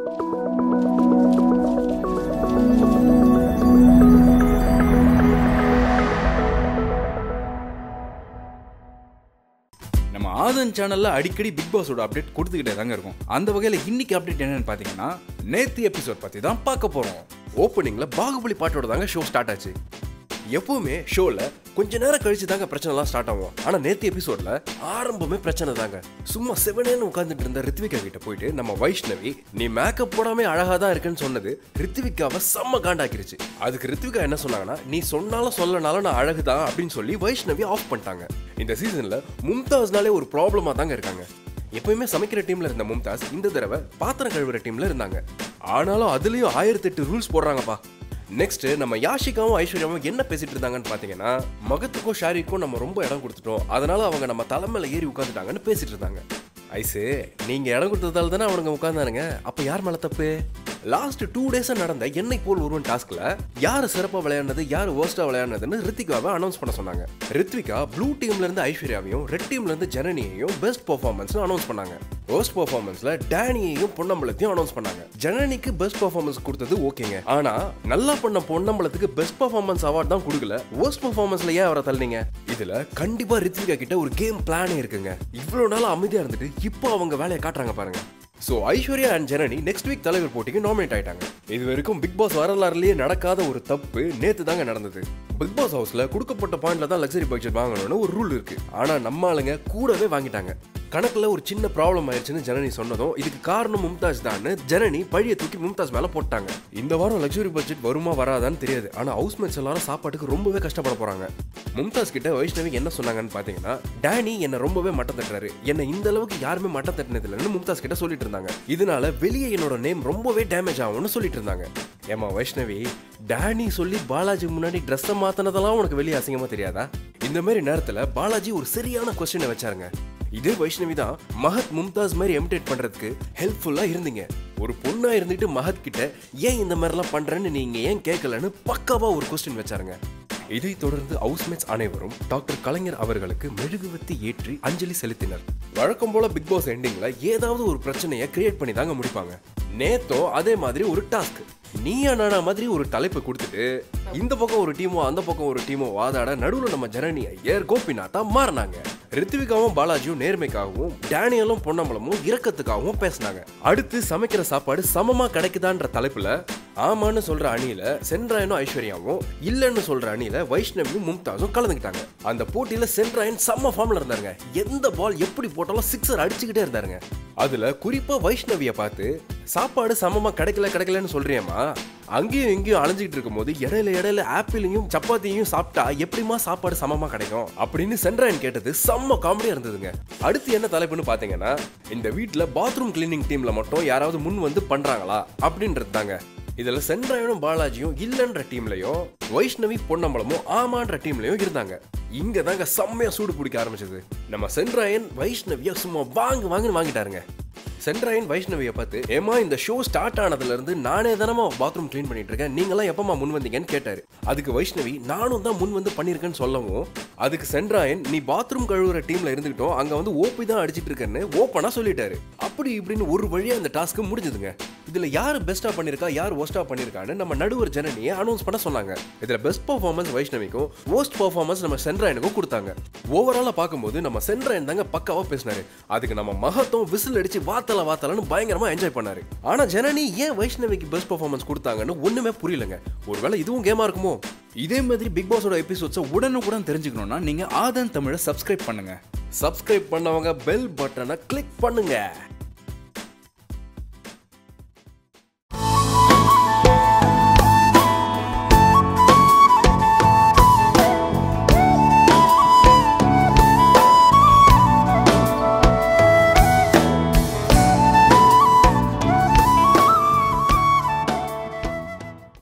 நம்ம ஆதன் சேனல்ல அடிக்கடி பிக் பாஸோட அப்டேட் கொடுத்துக்கிட்டே தாங்க இருக்கும் அந்த வகையில் இன்னைக்கு அப்டேட் என்னன்னு பார்த்தீங்கன்னா நேத்து எபிசோட் பத்தி தான் பார்க்க போறோம் ஓப்பனிங்ல பாகுபலி பாட்டோட தாங்க ஷோ ஸ்டார்ட் ஆச்சு எப்பவுமே ஷோல கொஞ்ச நேரம் கழிச்சு தாங்க பிரச்சனைலாம் ஸ்டார்ட் ஆகும் ஆனா நேத்து எபிசோட்ல ஆரம்பமே பிரச்சனை தாங்க சும்மா செவனேன்னு உட்காந்துட்டு இருந்த ரித்விகா கிட்ட போயிட்டு நம்ம வைஷ்ணவி நீ மேக்கப் போடாம அழகா தான் இருக்குன்னு சொன்னது ரித்விகாவை செம்ம காண்டாக்கிருச்சு அதுக்கு ரித்விகா என்ன சொன்னாங்கன்னா நீ சொன்னாலும் சொல்லனாலும் நான் அழகுதான் அப்படின்னு சொல்லி வைஷ்ணவி ஆஃப் பண்ணிட்டாங்க இந்த சீசன்ல மும்தாஸ்னாலே ஒரு ப்ராப்ளமா தாங்க இருக்காங்க எப்பயுமே சமைக்கிற டீம்ல இருந்த மும்தாஸ் இந்த தடவை பாத்திரம் கழுவுற டீம்ல இருந்தாங்க ஆனாலும் அதுலயும் ஆயிரத்தி எட்டு ரூல்ஸ் போடுறாங்கப்பா நெக்ஸ்ட் நம்ம யாஷிகாவும் ஐஸ்வர்யாவும் என்ன பேசிட்டு இருந்தாங்கன்னு பாத்தீங்கன்னா மகத்துக்கும் ஷாரிக்கும் நம்ம ரொம்ப இடம் கொடுத்துட்டோம் அதனால அவங்க நம்ம தலைமையில ஏறி உட்காந்துட்டாங்கன்னு பேசிட்டு இருந்தாங்க ஐசு நீங்க இடம் கொடுத்ததால தானே அவனுங்க உட்கார்ந்தானுங்க அப்ப யார் மேல தப்பு லாஸ்ட் டூ டேஸா நடந்த என்னை போல் ஒருவன் டாஸ்க்ல யாரு சிறப்பா விளையாடுனது யாரு worst-ஆ விளையாடுனதுன்னு ரித்திகாவை அனௌன்ஸ் பண்ண சொன்னாங்க ரித்விகா ப்ளூ டீம்ல இருந்து ஐஸ்வர்யாவையும் ரெட் டீம்ல இருந்து ஜனனியையும் பெஸ்ட் பெர்ஃபார்மன்ஸ் அனௌன்ஸ் பண்ணாங்க worst பெர்ஃபார்மன்ஸ்ல டேனியையும் பொன்னம்பலத்தையும் அனௌன்ஸ் பண்ணாங்க ஜனனிக்கு பெஸ்ட் பெர்ஃபார்மன்ஸ் கொடுத்தது ஓகேங்க ஆனா நல்லா பண்ண பொன்னம்பலத்துக்கு பெஸ்ட் பெர்ஃபார்மன்ஸ் அவார்ட் தான் கொடுக்கல worst பெர்ஃபார்மன்ஸ்ல ஏன் அவரை தள்ளினீங்க இதுல கண்டிப்பா ரித்விகா கிட்ட ஒரு கேம் பிளானே இருக்குங்க இவ்வளவு நாள் அமைதியா இருந்துட்டு இப்போ அவங்க வேலையை காட்டுறாங்க பாருங்க so Aishwarya and Janani next week தலைவர் போட்டிக்கு நாமினேட் ஆயிட்டாங்க இது வரைக்கும் பிக் பாஸ் வரலாறுலயே நடக்காத ஒரு தப்பு நேத்து தாங்க நடந்தது பிக் பாஸ் ஹவுஸ்ல கொடுக்கப்பட்ட பாயிண்ட்ல தான் லக்ஸரி பட்ஜெட் வாங்கணும்னு ஒரு ரூல் இருக்கு ஆனா நம்ம ஆளுங்க கூடவே வாங்கிட்டாங்க கணக்குல ஒரு சின்ன ப்ராப்ளம் ஆயிடுச்சுன்னு ஜனனி சொன்னதும் இதுக்கு காரணம் மும்தாஜ் தான் ஜனனி பழிய தூக்கி மும்தாஜ் மேல போட்டாங்க இந்த வாரம் லக்ஸரி பட்ஜெட் வருமா வராதான்னு தெரியாது ஆனா ஹவுஸ்மேட்ஸ் எல்லாரும் சாப்பாட்டுக்கு ரொம்பவே கஷ்டப்பட போறாங்க மும்தாஸ் கிட்ட வைஷ்ணவி என்ன சொன்னாங்கன்னு பாத்தீங்கன்னா டேனி என்ன ரொம்பவே மட்டம் தட்டுறாரு என்ன இந்த அளவுக்கு யாருமே மட்டம் தட்டினது இல்லைன்னு மும்தாஸ் கிட்ட சொல்லிட்டு இருந்தாங்க இதனால வெளியே என்னோட நேம் ரொம்பவே டேமேஜ் ஆகும்னு சொல்லிட்டு இருந்தாங்க ஏமா வைஷ்ணவி டேனி சொல்லி பாலாஜி முன்னாடி ட்ரெஸ்ஸை மாத்தினதெல்லாம் உனக்கு வெளியே அசிங்கமா தெரியாதா இந்த மாதிரி நேரத்துல பாலாஜி ஒரு சரியான கொஸ்டினை வச்சாருங்க இதே வைஷ்ணவி தான் மஹத் மும்தாஸ் மாதிரி எமிடேட் பண்றதுக்கு ஹெல்ப்ஃபுல்லா இருந்தீங்க ஒரு பொண்ணா இருந்துட்டு மஹத் கிட்ட ஏன் இந்த மாதிரிலாம் பண்றேன்னு நீங்க ஏன் கேட்கலன்னு பக்காவா ஒரு கொஸ்டின் வச்சாருங்க இதை தொடர்ந்து ஹவுஸ்மேட்ஸ் அனைவரும் டாக்டர் கலைஞர் அவர்களுக்கு மெழுகுவத்தி ஏற்றி அஞ்சலி செலுத்தினர் வழக்கம் போல பிக் பாஸ் எண்டிங்ல ஏதாவது ஒரு பிரச்சனையை கிரியேட் பண்ணி தாங்க முடிப்பாங்க நேத்தோ அதே மாதிரி ஒரு டாஸ்க் நீயா நானா மாதிரி ஒரு தலைப்பு கொடுத்துட்டு இந்த பக்கம் ஒரு டீமோ அந்த பக்கம் ஒரு டீமோ வாதாட நடுவுல நம்ம ஜனனி ஐயர் கோபிநாத்தா மாறினாங்க ரித்விகாவும் பாலாஜியும் நேர்மைக்காகவும் டேனியலும் பொன்னம்பலமும் இரக்கத்துக்காகவும் பேசினாங்க அடுத்து சமைக்கிற சாப்பாடு சமமா கிடைக்குதான்ற தலைப்புல ஆமான்னு சொல்ற அணியில சென்றாயனும் ஐஸ்வர்யாவும் இல்லைன்னு சொல்ற அணியில வைஷ்ணவியும் மும்தாஸும் கலந்துக்கிட்டாங்க அந்த போட்டியில சென்றாயன் செம்ம ஃபார்ம்ல இருந்தாருங்க எந்த பால் எப்படி போட்டாலும் சிக்ஸர் அடிச்சுக்கிட்டே இருந்தாருங்க அதுல குறிப்பா வைஷ்ணவிய பார்த்து சாப்பாடு சமமா கிடைக்கல கிடைக்கலன்னு சொல்றியேம்மா அங்கேயும் இங்கேயும் அலைஞ்சிட்டு இருக்கும்போது இடையில இடையில ஆப்பிளையும் சப்பாத்தியையும் சாப்பிட்டா எப்படிமா சாப்பாடு சமமா கிடைக்கும் அப்படின்னு சென்றாயன் கேட்டது செம்ம காமெடியா இருந்ததுங்க அடுத்து என்ன தலைப்புன்னு பாத்தீங்கன்னா இந்த வீட்ல பாத்ரூம் கிளீனிங் டீம்ல மட்டும் யாராவது முன் வந்து பண்றாங்களா அப்படின்றது தாங்க இதுல சென்றாயனும் பாலாஜியும் இல்லன்ற டீம்லயும் வைஷ்ணவி பொன்னம்பலமும் ஆமான்ற டீம்லயும் இருந்தாங்க இங்க தாங்க செம்மையா சூடு பிடிக்க ஆரம்பிச்சது நம்ம சென்றாயன் வைஷ்ணவிய சும்மா வாங்கு வாங்குன்னு வாங்கிட்டாருங்க சென்ட்ராயன் வைஷ்ணவியை பார்த்து ஏமா இந்த ஷோ ஸ்டார்ட் ஆனதுல இருந்து நானே தானமா பாத்ரூம் க்ளீன் பண்ணிட்டு இருக்கேன் நீங்களாம் எப்பமா முன் வந்தீங்கன்னு கேட்டாரு அதுக்கு வைஷ்ணவி நானும் தான் முன் வந்து பண்ணிருக்கேன்னு சொல்லவும் அதுக்கு சென்ட்ராயன் நீ பாத்ரூம் கழுவுற டீம்ல இருந்துகிட்டோம் அங்க வந்து ஓபி தான் அடிச்சிட்டு இருக்கேன்னு ஓப்பனா சொல்லிட்டாரு அப்படி இப்படின்னு ஒரு வழியா அந்த டாஸ்க் முடிஞ்சதுங்க இதுல யார் பெஸ்டா பண்ணிருக்கா யார் ஒஸ்டா பண்ணிருக்கான்னு நம்ம நடுவர் ஜனனியை அனௌன்ஸ் பண்ண சொன்னாங்க இதுல பெஸ்ட் பர்ஃபார்மன்ஸ் வைஷ்ணவிக்கும் ஒஸ்ட் பர்ஃபார்மன்ஸ் நம்ம சென்ட்ராயனுக்கும் கொடுத்தாங்க ஓவராலா பார்க்கும்போது நம்ம சென்ட்ராயன் தாங்க பக்காவா பேசினாரு அதுக்கு நம்ம மகத்தும் விசில் அடிச்சு வாத்தல வாத்தலன்னு பயங்கரமா என்ஜாய் பண்ணாரு ஆனா ஜனனி ஏன் வைஷ்ணவிக்கு பெஸ்ட் பர்ஃபார்மன்ஸ் கொடுத்தாங்கன்னு ஒண்ணுமே புரியலங்க ஒருவேளை இதுவும் கேமா இருக்குமோ இதே மாதிரி பிக் பாஸோட எபிசோட்ஸை உடனுக்குடன் தெரிஞ்சுக்கணும்னா நீங்க ஆதன் தமிழை சப்ஸ்கிரைப் பண்ணுங்க சப்ஸ்கிரைப் பண்ணவங்க பெல் பட்டனை கிளிக் பண்ணுங்க